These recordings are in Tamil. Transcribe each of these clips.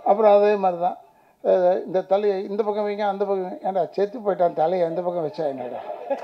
அப்புறம் அதே மாதிரி தான் அஹ் இந்த தலையை இந்த பக்கம் வைங்க அந்த பக்கம் வைங்க. ஏன்டா செத்து போயிட்டான் தலையை எந்த பக்கம் வச்சா என்னடா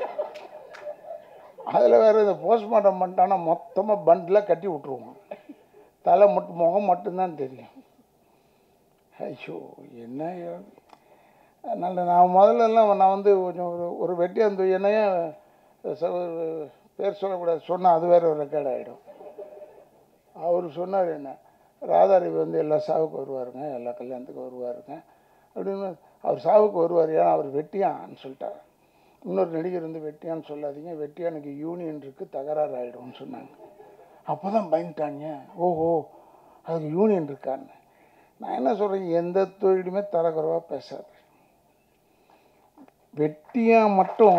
அதில் வேறு இந்த போஸ்ட்மார்ட்டம் பண்ணிட்டான்னா மொத்தமாக பண்டில் கட்டி விட்ருவோம் தலை மட்டும் முகம் மட்டும்தான் தெரியும் ஐயோ என்ன யோ- அதனால் நான் முதல்லலாம் நான் வந்து கொஞ்சம் ஒரு ஒரு வெட்டியாந்து என்னையே ச- பேர் சொல்லக்கூடாது சொன்னால் அது வேற ஒரு ரெக்கார்ட் ஆகிடும் அவர் சொன்னார் என்ன ராதாரவி வந்து எல்லா சாவுக்கு வருவாருங்க எல்லா கல்யாணத்துக்கும் வருவாருங்க அப்படின்னு அவர் சாவுக்கு வருவார் ஏன்னா அவர் வெட்டியான்னு சொல்லிட்டார் இன்னொரு நடிகர் வந்து வெட்டியான்னு சொல்லாதீங்க வெட்டியானுக்கு யூனியன் இருக்குது தகராறு ஆகிடும்னு சொன்னாங்க அப்போ தான் பயந்துட்டாங்க ஓஹோ அதுக்கு யூனியன் இருக்கான்னு நான் என்ன சொல்கிறேன் எந்த தொழிலுமே தரக்குறைவாக பேசாது வெட்டியா மட்டும்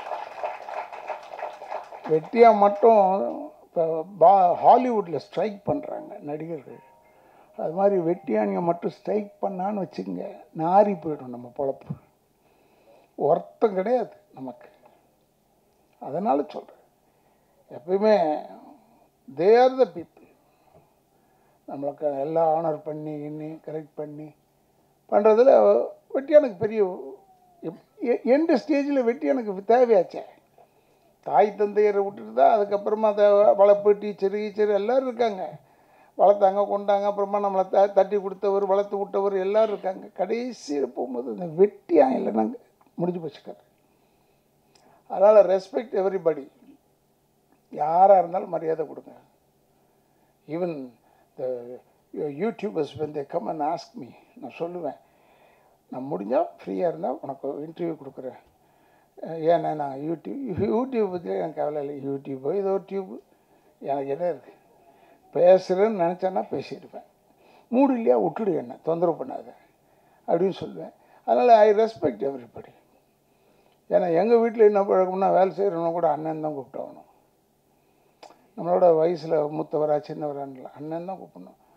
வெட்டியா மட்டும் இப்போ பா ஹாலிவுட்டில் ஸ்ட்ரைக் பண்ணுறாங்க நடிகர்கள் அது மாதிரி வெட்டியானிங்க மட்டும் ஸ்ட்ரைக் பண்ணான்னு வச்சுக்கோங்க நாறி போயிடும் நம்ம பொழப்பு ஒருத்தம் கிடையாது நமக்கு அதனால் சொல்கிறேன் எப்பயுமே தே ஆர் த பீப்புள் நம்மளுக்கு எல்லாம் ஆனர் பண்ணி இன்னி கரெக்ட் பண்ணி பண்ணுறதுல வெட்டியானுக்கு பெரிய எந்த ஸ்டேஜில் வெட்டியானுக்கு தேவையாச்சே தாய் தந்தையரை விட்டுட்டு தான் அதுக்கப்புறமா அதை வளர்ப்பு டீச்சர் கீச்சர் எல்லோரும் இருக்காங்க வளர்த்தாங்க கொண்டாங்க அப்புறமா நம்மளை த தட்டி கொடுத்தவர் வளர்த்து விட்டவர் எல்லோரும் இருக்காங்க கடைசியில் போகும்போது இந்த வெட்டியாக இல்லைன்னா முடிஞ்சு போச்சு கதை அதனால் ரெஸ்பெக்ட் எவ்ரிபடி யாராக இருந்தாலும் மரியாதை கொடுங்க ஈவன் த யூடியூபர்ஸ் வந்து கம் அண்ட் ஆஸ்க் மீ நான் சொல்லுவேன் நான் முடிஞ்சால் ஃப்ரீயாக இருந்தால் உனக்கு இன்டர்வியூ கொடுக்குறேன் அஹ் ஏன்னா நான் யூடியூப் யூடியூப் பற்றி எனக்கு கவலை இல்லை யூடியூப்போ ஏதோ ஒரு டியூப் எனக்கு என்ன இருக்குது பேசுகிறேன்னு நினச்சேன்னா பேசியிருப்பேன் மூடு இல்லையா விட்டுடு என்ன தொந்தரவு பண்ணாத அப்படின்னு சொல்லுவேன் அதனால் ஐ ரெஸ்பெக்ட் எவ்ரிபடி ஏன்னா எங்கள் வீட்டில் என்ன பழக்கம்னா வேலை செய்கிறவங்க கூட அண்ணன் தான் கூப்பிட்டாகணும் நம்மளோட வயசில் மூத்தவரா சின்னவரான்னு அண்ணன் தான் கூப்பிடணும்